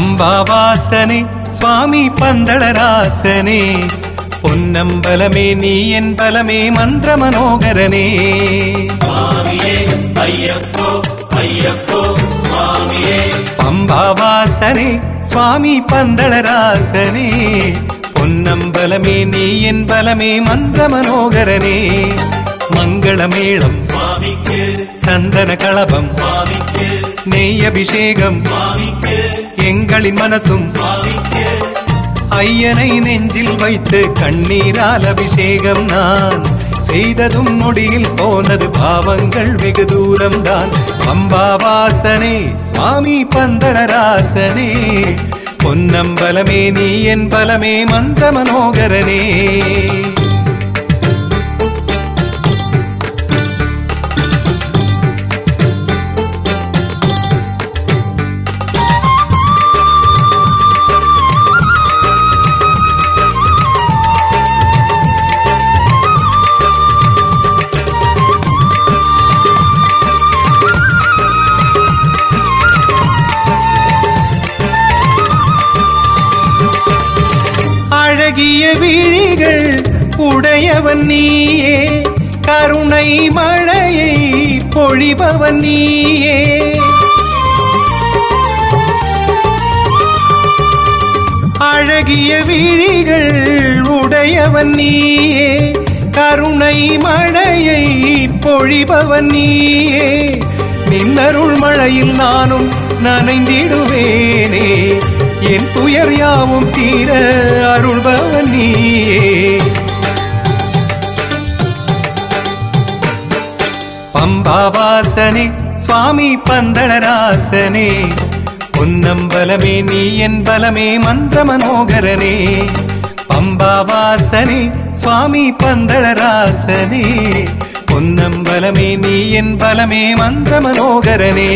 പമ്പാവാസനെ സ്വാമി പന്തളരാസനെ പൊന്നമ്പലമേ നീ എൻ ബലമേ മന്ത്രമനോഹരനേ സ്വാമിയേ അയ്യപ്പോ അയ്യപ്പോ സ്വാമിയേ പമ്പാവാസനെ സ്വാമി പന്തളരാസനെ പൊന്നമ്പലമേ നീ എൻ ബലമേ മന്ത്രമനോഹരനേ മംഗളമേളം സ്വാമിക്ക് சந்தன களபம் സ്വാമിക്ക് நெய்யபிஷேகம் സ്വാമിക്ക് எங்களின் மனசும் സ്വാമിക്ക് ஐயனை நெஞ்சில் வைத்து கண்ணீரால் அபிஷேகம் நான் செய்ததும் நொடியில் போனது பாவங்கள் வெகு தூரம்தான் பம்பாவாசனே சுவாமி பந்தளராசனே பொன்னம்பலமே நீ என் பலமே மந்திர மனோகரனே அழகிய விழிகள் உடையவன் நீயே கருணை மழையை பொழிபவன் நீயே அழகிய விழிகள் உடையவன் நீயே கருணை மழையை பொழிபவன் நீயே நின்னருள் மழையில் நானும் நனைந்திடுவேனே என் துயர் யாவும் தீர அருள்பவன் நீயே பம்பாவாசனே சுவாமி பந்தளராசனே பொன்னம்பலமே நீ என் பலமே மந்திர மனோகரனே பம்பாவாசனே சுவாமி பந்தளராசனே பொன்னம்பலமே நீ என் பலமே மந்திர மனோகரனே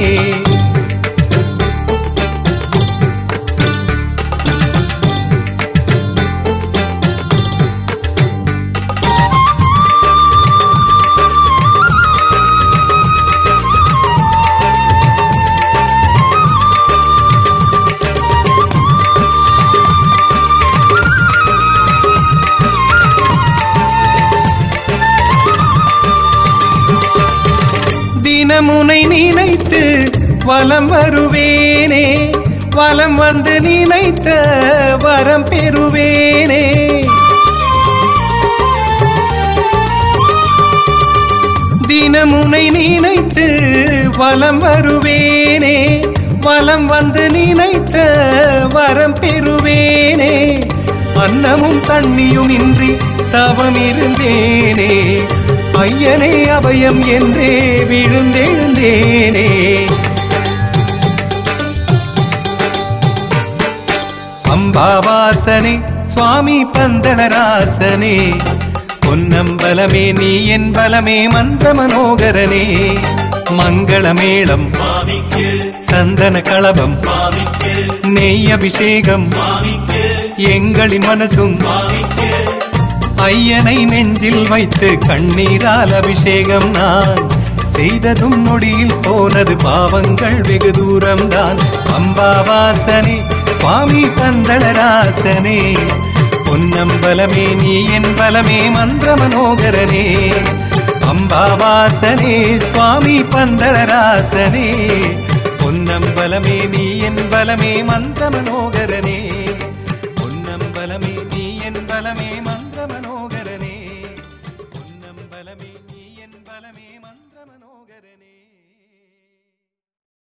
தினமுனை நினைத்து வலம் வருவேனே வலம் வந்து நினைத்த வரம் பெறுவேனே தினமுனை நினைத்து வலம் வருவேனே வலம் வந்து நினைத்த வரம் பெறுவேனே அன்னமும் தண்ணியும் இன்றி தவம் இருந்தேனே ஐயனே அபயம் என்றே விழுந்தெழுந்தேனே அம்பாவாசனே சுவாமி பந்தளராசனே பொன்னம்பலமே நீ என் பலமே மந்திர மனோகரனே மங்களமேளம் സ്വാമിക്ക് சந்தன களபம் സ്വാമിക്ക് நெய் அபிஷேகம் സ്വാമിക്ക് எங்களின் மனசும் സ്വാമിക്ക് ஐயனை நெஞ்சில் வைத்து கண்ணீரால் அபிஷேகம் நான் செய்ததும் நொடியில் போனது பாவங்கள் வெகு தூரம்தான் அம்பாவாசனே சுவாமி பந்தளராசனே பொன்னம்பலமே நீ என் பலமே மந்திர மனோகரனே அம்பாவாசனே சுவாமி பந்தளராசனே பொன்னம்பலமே நீ என் பலமே மந்திர மனோகரனே